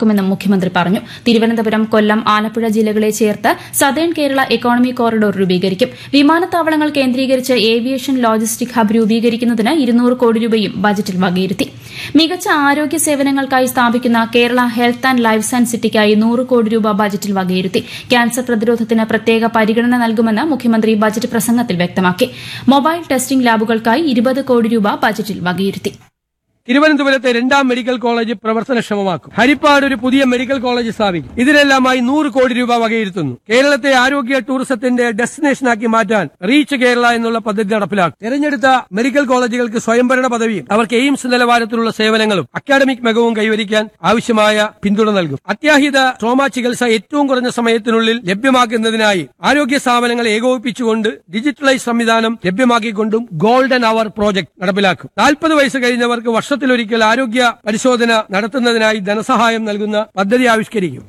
സജ്ജമാക്കുമെന്നും മുഖ്യമന്ത്രി പറഞ്ഞു തിരുവനന്തപുരം കൊല്ലം ആലപ്പുഴ ജില്ലകളെ ചേർത്ത് സതേൺ കേരള എക്കോണമി കോറിഡോർ രൂപീകരിക്കും വിമാനത്താവളങ്ങൾ കേന്ദ്രീകരിച്ച് ഏവിയേഷൻ ലോജിസ്റ്റിക് ഹബ് രൂപീകരിക്കുന്നതിന് ഇരുന്നൂറ് കോടി രൂപയും ബജറ്റിൽ വകയിരുത്തി മികച്ച ആരോഗ്യ സേവനങ്ങൾക്കായി സ്ഥാപിക്കുന്ന Kerala health and life science സിറ്റിക്കായി നൂറ് കോടി രൂപ ബജറ്റിൽ വകയിരുത്തി ക്യാൻസർ പ്രതിരോധത്തിന് പ്രത്യേക പരിഗണന നൽകുമെന്ന് മുഖ്യമന്ത്രി ബജറ്റ് പ്രസംഗത്തിൽ വ്യക്തമാക്കി മൊബൈൽ ടെസ്റ്റിംഗ് ലാബുകൾക്കായി ഇരുപത് കോടി രൂപ ബജറ്റിൽ വകയിരുത്തി തിരുവനന്തപുരത്തെ രണ്ടാം മെഡിക്കൽ കോളേജ് പ്രവർത്തനക്ഷമമാക്കും ഹരിപ്പാട് ഒരു പുതിയ മെഡിക്കൽ കോളേജ് സ്ഥാപിക്കും ഇതിനെല്ലാമായി നൂറ് കോടി രൂപ വകയിരുത്തുന്നു കേരളത്തെ ആരോഗ്യ ടൂറിസത്തിന്റെ ഡെസ്റ്റിനേഷനാക്കി മാറ്റാൻ റീച്ച് കേരള എന്നുള്ള പദ്ധതി നടപ്പിലാക്കും തെരഞ്ഞെടുത്ത മെഡിക്കൽ കോളേജുകൾക്ക് സ്വയംഭരണ പദവിയും അവർക്ക് എയിംസ് നിലവാരത്തിലുള്ള സേവനങ്ങളും അക്കാഡമിക് മികവും കൈവരിക്കാൻ ആവശ്യമായ പിന്തുണ നൽകും അത്യാഹിത ട്രോമ ചികിത്സ ഏറ്റവും കുറഞ്ഞ സമയത്തിനുള്ളിൽ ലഭ്യമാക്കുന്നതിനായി ആരോഗ്യ സ്ഥാപനങ്ങൾ ഏകോപിപ്പിച്ചുകൊണ്ട് ഡിജിറ്റലൈസ് സംവിധാനം ലഭ്യമാക്കിക്കൊണ്ടും ഗോൾഡൻ അവർ പ്രോജക്ട് നടപ്പിലാക്കും നാൽപ്പത് വയസ്സ് കഴിഞ്ഞവർക്ക് വർഷത്തിലൊരിക്കൽ ആരോഗ്യ പരിശോധന നടത്തുന്നതിനായി ധനസഹായം നൽകുന്ന പദ്ധതി ആവിഷ്കരിക്കും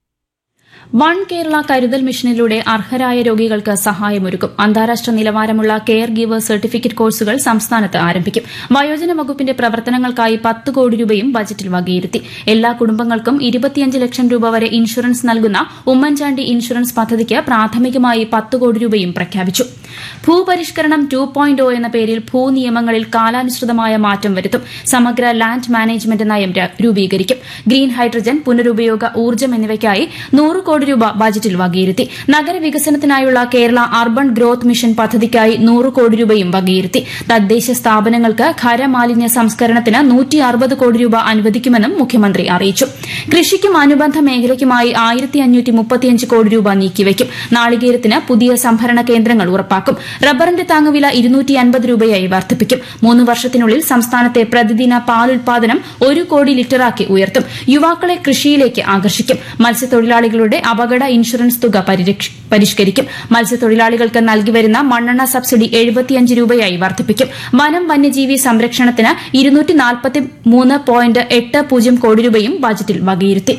വൺ കേരള കരുതൽ മിഷനിലൂടെ അർഹരായ രോഗികൾക്ക് സഹായമൊരുക്കും അന്താരാഷ്ട്ര നിലവാരമുള്ള കെയർ ഗീവർ സർട്ടിഫിക്കറ്റ് കോഴ്സുകൾ സംസ്ഥാനത്ത് ആരംഭിക്കും വയോജന വകുപ്പിന്റെ പ്രവർത്തനങ്ങൾക്കായി പത്ത് കോടി രൂപയും ബജറ്റിൽ വകയിരുത്തി എല്ലാ കുടുംബങ്ങൾക്കും ഇരുപത്തിയഞ്ച് ലക്ഷം രൂപ വരെ ഇൻഷുറൻസ് നൽകുന്ന ഉമ്മൻചാണ്ടി ഇൻഷുറൻസ് പദ്ധതിക്ക് പ്രാഥമികമായി പത്ത് കോടി രൂപയും പ്രഖ്യാപിച്ചു ഭൂപരിഷ്കരണം ടു പോയിന്റ് എന്ന പേരിൽ ഭൂനിയമങ്ങളിൽ കാലാനുസൃതമായ മാറ്റം വരുത്തും സമഗ്ര ലാൻഡ് മാനേജ്മെന്റ് നയം ര- രൂപീകരിക്കും ഗ്രീൻ ഹൈഡ്രജൻ പുനരുപയോഗ ഊർജ്ജം എന്നിവയ്ക്കായി നൂറ് കോടി രൂപ ബജറ്റിൽ വകയിരുത്തി നഗരവികസനത്തിനായുള്ള കേരള അർബൻ ഗ്രോത്ത് മിഷൻ പദ്ധതിക്കായി നൂറ് കോടി രൂപയും വകയിരുത്തി തദ്ദേശ സ്ഥാപനങ്ങൾക്ക് ഖരമാലിന്യ സംസ്കരണത്തിന് നൂറ്റി അറുപത് കോടി രൂപ അനുവദിക്കുമെന്നും മുഖ്യമന്ത്രി അറിയിച്ചു കൃഷിക്കും അനുബന്ധ മേഖലയ്ക്കുമായി ആയിരത്തി അഞ്ഞൂറ്റി മുപ്പത്തിയഞ്ച് കോടി രൂപ നീക്കിവയ്ക്കും നാളികേരത്തിന് പുതിയ സംഭരണ കേന്ദ്രങ്ങൾ ഉറപ്പാക്കും റബ്ബറിന്റെ താങ്ങുവില ഇരുന്നൂറ്റി അൻപത് രൂപയായി വർദ്ധിപ്പിക്കും മൂന്ന് വർഷത്തിനുള്ളിൽ സംസ്ഥാനത്തെ പ്രതിദിന പാൽ ഉൽപാദനം ഒരു കോടി ലിറ്ററാക്കി ഉയർത്തും യുവാക്കളെ കൃഷിയിലേക്ക് ആകർഷിക്കും മത്സ്യത്തൊഴിലാളികളുടെ അപകട ഇൻഷുറൻസ് തുക പരിരക്ഷ- പരിഷ്കരിക്കും മത്സ്യത്തൊഴിലാളികൾക്ക് നൽകിവരുന്ന മണ്ണെണ്ണ സബ്സിഡി എഴുപത്തിയഞ്ച് രൂപയായി വർദ്ധിപ്പിക്കും വനം വന്യജീവി സംരക്ഷണത്തിന് ഇരുന്നൂറ്റി നാൽപ്പത്തി മൂന്ന് പോയിന്റ് എട്ട് പൂജ്യം കോടി രൂപയും ബജറ്റിൽ വകയിരുത്തി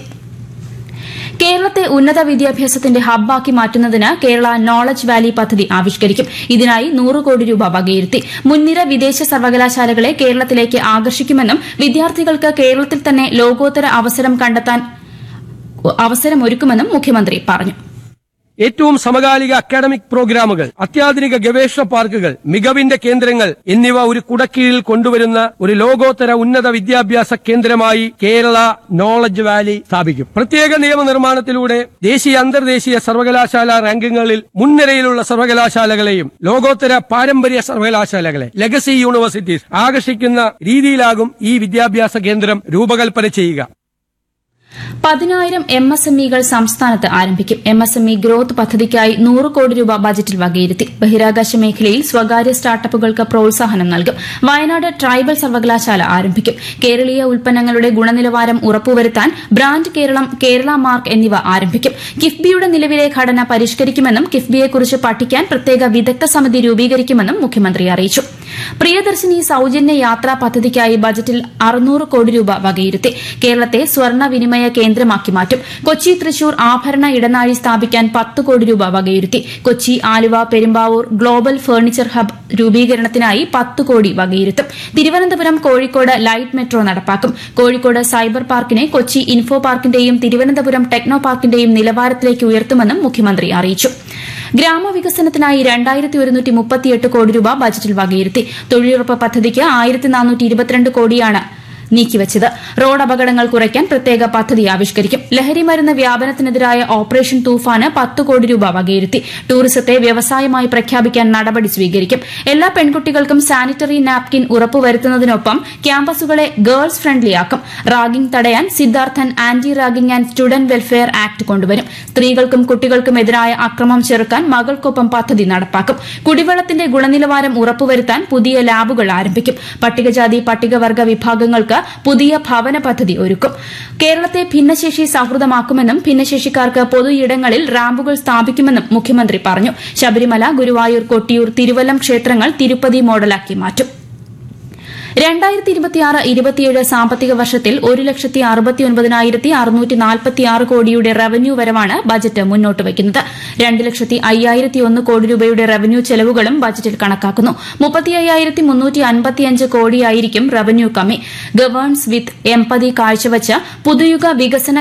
കേരളത്തെ ഉന്നത വിദ്യാഭ്യാസത്തിന്റെ ഹബ്ബാക്കി മാറ്റുന്നതിന് കേരള നോളജ് വാലി പദ്ധതി ആവിഷ്കരിക്കും ഇതിനായി നൂറ് കോടി രൂപ വകയിരുത്തി മുൻനിര വിദേശ സർവകലാശാലകളെ കേരളത്തിലേക്ക് ആകർഷിക്കുമെന്നും വിദ്യാർത്ഥികൾക്ക് കേരളത്തിൽ തന്നെ ലോകോത്തര അവസരം കണ്ടെത്താൻ അവസരമൊരുക്കുമെന്നും മുഖ്യമന്ത്രി പറഞ്ഞു ഏറ്റവും സമകാലിക അക്കാഡമിക് പ്രോഗ്രാമുകൾ അത്യാധുനിക ഗവേഷണ പാർക്കുകൾ മികവിന്റെ കേന്ദ്രങ്ങൾ എന്നിവ ഒരു കുടക്കീഴിൽ കൊണ്ടുവരുന്ന ഒരു ലോകോത്തര ഉന്നത വിദ്യാഭ്യാസ കേന്ദ്രമായി കേരള നോളജ് വാലി സ്ഥാപിക്കും പ്രത്യേക നിയമനിർമ്മാണത്തിലൂടെ ദേശീയ അന്തർദേശീയ സർവകലാശാല റാങ്കിങ്ങുകളിൽ മുൻനിരയിലുള്ള സർവകലാശാലകളെയും ലോകോത്തര പാരമ്പര്യ സർവകലാശാലകളെ ലെഗസി യൂണിവേഴ്സിറ്റീസ് ആകർഷിക്കുന്ന രീതിയിലാകും ഈ വിദ്യാഭ്യാസ കേന്ദ്രം രൂപകൽപ്പന ചെയ്യുക പതിനായിരം എം എസ് എം ഇകൾ സംസ്ഥാനത്ത് ആരംഭിക്കും M S M E growth പദ്ധതിക്കായി നൂറ് കോടി രൂപ ബജറ്റിൽ വകയിരുത്തി ബഹിരാകാശ മേഖലയിൽ സ്വകാര്യ സ്റ്റാർട്ടപ്പുകൾക്ക് പ്രോത്സാഹനം നൽകും വയനാട് ട്രൈബൽ സർവകലാശാല ആരംഭിക്കും കേരളീയ ഉൽപ്പന്നങ്ങളുടെ ഗുണനിലവാരം ഉറപ്പുവരുത്താൻ ബ്രാൻഡ് കേരളം കേരള മാർക്ക് എന്നിവ ആരംഭിക്കും കിഫ്ബിയുടെ നിലവിലെ ഘടന പരിഷ്കരിക്കുമെന്നും കിഫ്ബിയെക്കുറിച്ച് പഠിക്കാൻ പ്രത്യേക വിദഗ്ധ സമിതി രൂപീകരിക്കുമെന്നും മുഖ്യമന്ത്രി അറിയിച്ചു പ്രിയദർശിനി സൌജന്യ യാത്രാ പദ്ധതിക്കായി ബജറ്റിൽ അറുന്നൂറ് കോടി രൂപ വകയിരുത്തി കേരളത്തെ സ്വർണ്ണ വിനിമയ കേന്ദ്രമാക്കി മാറ്റും കൊച്ചി തൃശൂർ ആഭരണ ഇടനാഴി സ്ഥാപിക്കാൻ പത്ത് കോടി രൂപ വകയിരുത്തി Kochi Aluva Perumbavoor global furniture hub രൂപീകരണത്തിനായി പത്ത് കോടി വകയിരുത്തും തിരുവനന്തപുരം കോഴിക്കോട് ലൈറ്റ് മെട്രോ നടപ്പാക്കും കോഴിക്കോട് സൈബർ പാർക്കിനെ കൊച്ചി ഇൻഫോ പാർക്കിന്റെയും തിരുവനന്തപുരം ടെക്നോ പാർക്കിന്റെയും നിലവാരത്തിലേക്ക് ഉയർത്തുമെന്നും മുഖ്യമന്ത്രി അറിയിച്ചു ഗ്രാമവികസനത്തിനായി രണ്ടായിരത്തി ഒരുന്നൂറ്റി മുപ്പത്തിയെട്ട് കോടി രൂപ ബജറ്റിൽ വകയിരുത്തി തൊഴിലുറപ്പ് പദ്ധതിക്ക് ആയിരത്തി നാനൂറ്റി ഇരുപത്തിരണ്ട് കോടിയാണ് നീക്കിവച്ചത് റോഡ് അപകടങ്ങൾ കുറയ്ക്കാൻ പ്രത്യേക പദ്ധതി ആവിഷ്കരിക്കും ലഹരി മരുന്ന് വ്യാപനത്തിനെതിരായ ഓപ്പറേഷൻ തൂഫാന് പത്ത് കോടി രൂപ വകയിരുത്തി ടൂറിസത്തെ വ്യവസായമായി പ്രഖ്യാപിക്കാൻ നടപടി സ്വീകരിക്കും എല്ലാ പെൺകുട്ടികൾക്കും സാനിറ്ററി നാപ്കിൻ ഉറപ്പുവരുത്തുന്നതിനൊപ്പം ക്യാമ്പസുകളെ ഗേൾസ് ഫ്രണ്ട്ലിയാക്കും റാഗിംഗ് തടയാൻ Siddharthan anti ragging and student welfare act കൊണ്ടുവരും സ്ത്രീകൾക്കും കുട്ടികൾക്കും എതിരായ അക്രമം ചെറുക്കാൻ മകൾക്കൊപ്പം പദ്ധതി നടപ്പാക്കും കുടിവെള്ളത്തിന്റെ ഗുണനിലവാരം ഉറപ്പുവരുത്താൻ പുതിയ ലാബുകൾ ആരംഭിക്കും പട്ടികജാതി പട്ടികവർഗ വിഭാഗങ്ങൾക്ക് പുതിയ ഭവന പദ്ധതി ഒരുക്കും കേരളത്തെ ഭിന്നശേഷി സൌഹൃദമാക്കുമെന്നും ഭിന്നശേഷിക്കാർക്ക് പൊതു ഇടങ്ങളിൽ റാമ്പുകൾ സ്ഥാപിക്കുമെന്നും മുഖ്യമന്ത്രി പറഞ്ഞു ശബരിമല ഗുരുവായൂർ കൊട്ടിയൂർ തിരുവല്ലം ക്ഷേത്രങ്ങൾ തിരുപ്പതി മോഡലാക്കി മാറ്റും രണ്ടായിരത്തി ഇരുപത്തിയാറ് ഇരുപത്തിയേഴ് സാമ്പത്തിക വർഷത്തിൽ ഒരു ലക്ഷത്തി അറുപത്തി ഒൻപതിനായിരത്തി അറുന്നൂറ്റി നാൽപ്പത്തിയാറ് കോടിയുടെ റവന്യൂ വരവാണ് ബജറ്റ് മുന്നോട്ട് വയ്ക്കുന്നത് രണ്ട് ലക്ഷത്തി അയ്യായിരത്തി ഒന്ന് കോടി രൂപയുടെ റവന്യൂ ചെലവുകളും ബജറ്റിൽ കണക്കാക്കുന്നു മുപ്പത്തി അയ്യായിരത്തി മുന്നൂറ്റി അൻപത്തിയഞ്ച് കോടിയായിരിക്കും റവന്യൂ കമ്മി ഗവേൺസ് വിത്ത് എംപതി കാഴ്ചവച്ച പുതുയുഗ വികസന